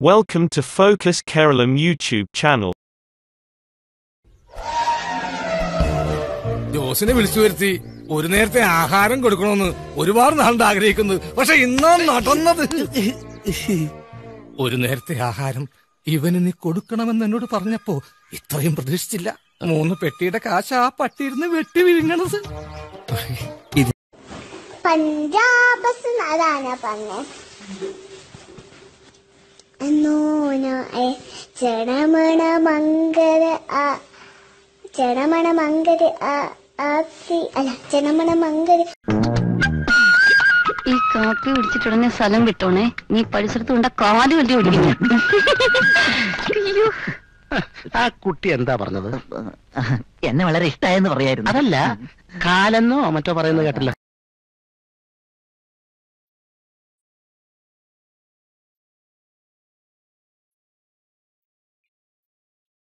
Welcome to Focus Keralam YouTube channel. ജോസിനെ വിളിച്ചു വരുത്തി ഒരു നേരത്തെ ആഹാരം കൊടുക്കണമെന്ന് ഒരുപാട് നാളുണ്ട് ആഗ്രഹിക്കുന്നത് പക്ഷെ ഇന്നാ നടന്നത് ഒരു നേരത്തെ ആഹാരം ഇവന് നീ കൊടുക്കണമെന്ന് എന്നോട് പറഞ്ഞപ്പോ ഇത്രയും പ്രതീക്ഷിച്ചില്ല മൂന്ന് പെട്ടിയുടെ കാശ് ആ പട്ടിയിരുന്ന് വെട്ടി വിഴുങ്ങണത് പഞ്ചാബസ് അതാണ് പറഞ്ഞേ എന്നോന ചെടമണ മങ്കര ആ ചെടമണ മങ്കര ആ ആസി അല്ല ചെടമണ മങ്കര ഈ കാപ്പി കുടിച്ചിട്ടുടനെ സ്ഥലം വിട്ടോണേ നീ പരിസരത്ത് കൊണ്ട കാല് വലിയ ഒടിക്കുന്നു അയ്യോ ആ കുട്ടി എന്താ പറഞ്ഞത് എന്നെ വളരെ ഇഷ്ടായെന്ന് പറയായിരുന്നു അതല്ല കാലെന്നോ മറ്റോ പറയുന്നത് കേട്ടല്ലോ